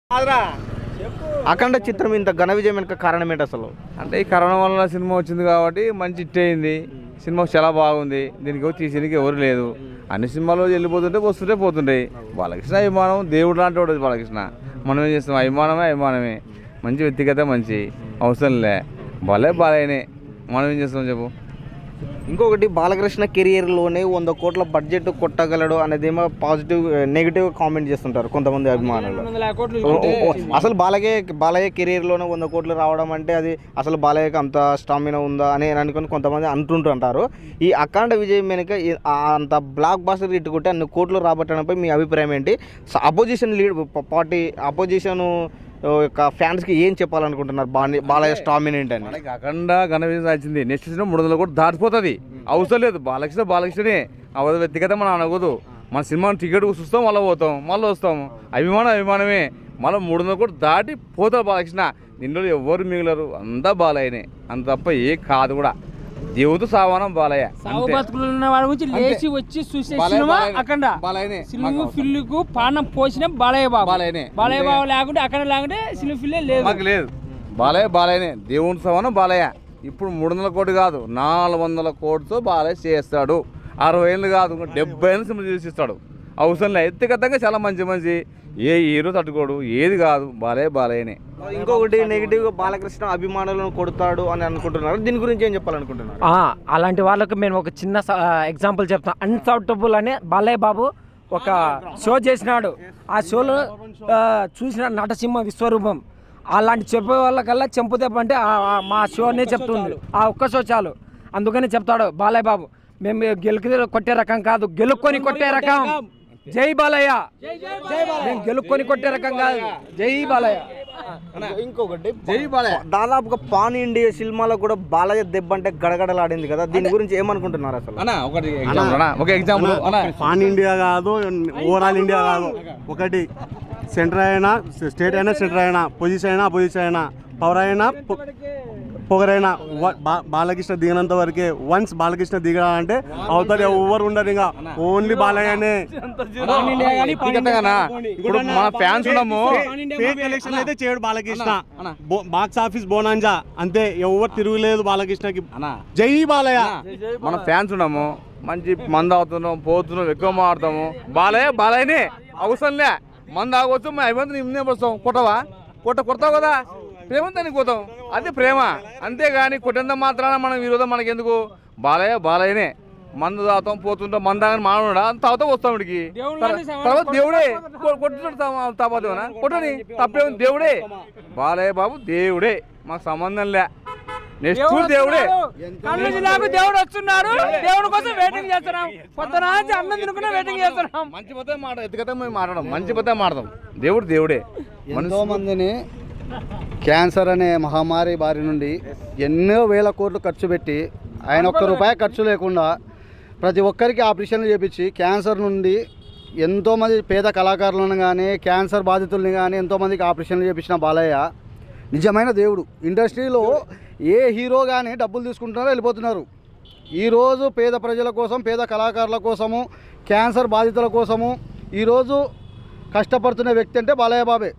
అఖండ చిత్రం ఇంత ఘన విజయం వెనుక కారణం ఏంటి అసలు అంటే ఈ కరోనా వల్ల సినిమా వచ్చింది కాబట్టి మంచి హిట్ అయింది సినిమా చాలా బాగుంది దీనికి ఎవరు తీసేందుకు ఎవరు లేదు అన్ని సినిమాలు వెళ్ళిపోతుంటే వస్తుంటే పోతుంటాయి బాలకృష్ణ అభిమానం దేవుడు లాంటి వాడు బాలకృష్ణ మనం ఏం చేస్తాం అభిమానమే అభిమానమే మంచి వ్యక్తిగత మంచి అవసరం లే భలే బాలయ్యనే మనం ఏం చేస్తాం చెప్పు ఇంకొకటి బాలకృష్ణ కెరియర్లోనే వంద కోట్ల బడ్జెట్ కొట్టగలడు అనేదేమో పాజిటివ్ నెగిటివ్ కామెంట్ చేస్తుంటారు కొంతమంది అభిమానులు ఓ, ఓ, ఓ, అసలు బాలయ్య బాలయ్య కెరీర్లోనే వంద కోట్లు రావడం అంటే అది అసలు బాలయ్యకి అంత స్టామినా ఉందా అని అనుకుని కొంతమంది అంటుంటుంటారు ఈ అఖండ విజయం వెనుక ఈ- ఆ అంత బ్లాక్ బాస్టర్ హిట్ కొట్టి అన్ని కోట్లు రాబట్టడంపై మీ అభిప్రాయం ఏంటి అపోజిషన్ లీడ్ పార్టీ అపోజిషన్ యొక్క ఫ్యాన్స్కి ఏం చెప్పాలనుకుంటున్నారు బాని- బాలయ్య స్టామినా ఏంటని మనకి అఖండ ఘన విజయం సాధించింది నెక్స్ట్ సినిమా మూడు వందలు కూడా దాటిపోతుంది అవసరం లేదు బాలకృష్ణ బాలకృష్ణనే అవదు వ్యక్తిగత మనం అనకూడదు మన సినిమా టికెట్ చూస్తాం మళ్ళీ పోతాం మళ్ళీ వస్తాం అభిమానం అభిమానమే మళ్ళీ మూడు వందలు కూడా దాటి పోతారు బాలకృష్ణ నిన్ను ఎవరు మిగిలరు అంతా బాలయ్యనే అంత తప్ప ఏ కాదు కూడా దేవుడితో సామానం బాలయ్య సాగు అంతే. బతుకులు ఉన్న వాడి గురించి లేచి వచ్చి చూసే బాలయ్య, సినిమా బాలయ్యనే. అఖండ బాలయ్యనే. సినిమా మాకు అవసరం. ఫిల్లుకు పానం పోసిన బాలయ్య బాబు బాలయ్యనే. బాలయ్య అంతే. బాబు లేకుంటే అక్కడ లేకుంటే సినిమా ఫిల్లే లేదు మాకు లేదు బాలయ్య బాలయ్యనే దేవుని సమానం బాలయ్య ఇప్పుడు మూడు వందల కోటి కాదు నాలుగు వందల కోటితో బాలయ్య చేస్తాడు అరవై ఏళ్ళు కాదు ఇంకా డెబ్బై ఏళ్ళు సినిమా చేసిస్తాడు అవసరం లేదు వ్యక్తిగతంగా చాలా మంచి మంచి ఏ హీరో తట్టుకోడు ఏది కాదు బాలయ్య బాలయ్యనే ఇంకొకటి నెగిటివ్ గా బాలకృష్ణ అభిమానులను కొడతాడు అని అనుకుంటున్నారు దీని గురించి ఏం చెప్పాలనుకుంటున్నారు ఆ, అలాంటి వాళ్ళకు మేము ఒక చిన్న ఎగ్జాంపుల్ చెప్తాం అన్సౌటబుల్ అనే బాలయ్య బాబు ఒక షో చేసినాడు ఆ షోలో ఆ, చూసిన నటసింహ విశ్వరూపం అలాంటి చెప్పే వాళ్ళకల్లా చెంపు దెబ్బ అంటే ఆ- ఆ మా షోనే చెప్తుంది ఆ ఒక్క షో చాలు అందుకని చెప్తాడు బాలయ్య బాబు మేము గెలుకు కొట్టే రకం కాదు గెలుక్కొని కొట్టే రకం జై బాలయ్య మేము గెలుక్కొని కొట్టే రకం కాదు జై బాలయ్య ఇంకొకటి జై బాలయ్య దాదాపుగా పాన్ ఇండియా సినిమాలో కూడా బాలయ్య దెబ్బ అంటే గడగడలాడింది కదా దీని గురించి ఏమనుకుంటున్నారు అసలు అన్న ఒకటి ఎగ్జాంపుల్ అన్న ఒక ఎగ్జాంపుల్ అన్న పాన్ ఇండియా కాదు ఓవరాల్ ఇండియా కాదు ఒకటి సెంటర్ అయినా స్టేట్ అయినా సెంటర్ అయినా పొజిషన్ అయినా అపోజిషన్ అయినా పవర్ అయినా పొ- పొగరైనా వ- బా- బాలకృష్ణ దిగినంత వరకే వన్స్ బాలకృష్ణ దిగాలంటే అవతల ఎవరు ఉండరు ఇంకా ఓన్లీ బాలయ్యనే వ్యక్తిగతంగానా ఇప్పుడు మన ఫ్యాన్స్ ఉన్నాము ఫేక్ ఎలక్షన్ అయితే చేయడు బాలకృష్ణ బాక్స్ ఆఫీస్ బోనాంజా అంతే ఎవరు తిరుగులేదు బాలకృష్ణకి అన్న జై బాలయ్య మన ఫ్యాన్స్ ఉన్నాము మంచి మంద అవుతున్నాం పోతున్నాం ఎక్కువ మాడతాము బాలయ్య బాలయ్యనే అవసరంలే మంద ఆగవచ్చు మేము అయిపోతుంది నిన్నే వస్తాం కొట్టవా కొట్ట కొడతావు కదా ప్రేమ దానికి పోతాం అది ప్రేమ అంతేగాని కొట్టినంత మాత్రాన మనం విరోధం మనకి ఎందుకు బాలయ్య బాలయ్యనే మందు తాగుతాం పోతుంటాం మంద కానీ మానవుడా తాగుతా వస్తాం ఇడికి దేవుడు లాంటి సమానం తర్వాత దేవుడే కొట్టుతాడు తాపదేవనా కొట్టని తప్పే ఉంది దేవుడే బాలయ్య బాబు దేవుడే మాకు సంబంధం లే నెక్స్ట్ దేవుడే కర్నూలు జిల్లాకు దేవుడు వస్తున్నాడు దేవుడి కోసం వెయిటింగ్ చేస్తున్నాం పొద్దున నుంచి అన్నం తినుకున్నా వెయిటింగ్ చేస్తున్నాం మంచి పద్ధతి మాట ఎత్తుకత మేము మాట్లాడడం మంచి పద్ధతి మాట్లాడదాం దేవుడు దేవుడే ఎంతో మందిని క్యాన్సర్ అనే మహమ్మారి బారి నుండి ఎన్నో వేల కోట్లు ఖర్చు పెట్టి ఆయన ఒక్క రూపాయి ఖర్చు లేకుండా ప్రతి ఒక్కరికి ఆపరేషన్లు చేపించి క్యాన్సర్ నుండి ఎంతోమంది పేద కళాకారులను కానీ క్యాన్సర్ బాధితుల్ని కానీ ఎంతోమందికి ఆపరేషన్లు చేపించిన బాలయ్య నిజమైన దేవుడు ఇండస్ట్రీలో ఏ హీరో కానీ డబ్బులు తీసుకుంటున్నారో వెళ్ళిపోతున్నారు ఈరోజు పేద ప్రజల కోసం పేద కళాకారుల కోసము క్యాన్సర్ బాధితుల కోసము ఈరోజు కష్టపడుతున్న వ్యక్తి అంటే బాలయ్య బాబే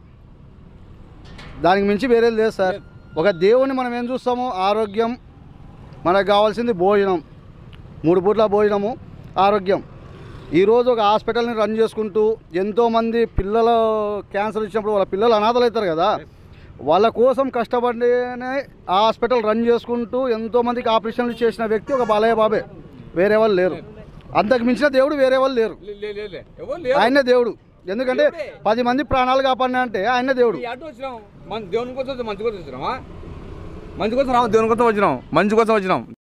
దానికి మించి వేరేది లేదు సార్ ఒక దేవుని మనం ఏం చూస్తాము ఆరోగ్యం మనకు కావాల్సింది భోజనం మూడు పూట్ల భోజనము ఆరోగ్యం ఈరోజు ఒక హాస్పిటల్ని రన్ చేసుకుంటూ ఎంతోమంది పిల్లలు క్యాన్సర్ ఇచ్చినప్పుడు వాళ్ళ పిల్లలు అనాథలు అవుతారు కదా వాళ్ళ కోసం కష్టపడినే ఆ హాస్పిటల్ రన్ చేసుకుంటూ ఎంతోమందికి ఆపరేషన్లు చేసిన వ్యక్తి ఒక బాలయ్య బాబే వేరే వాళ్ళు లేరు అంతకు మించిన దేవుడు వేరే వాళ్ళు లేరు ఆయనే దేవుడు ఎందుకంటే పది మంది ప్రాణాలు కాపాడినా అంటే ఆయనే దేవుడు అటు వచ్చినాం మన దేవుని కోసం మంచి కోసం వచ్చినామా మంచి కోసం రావు దేవుని కోసం వచ్చినాం మంచి కోసం వచ్చినాం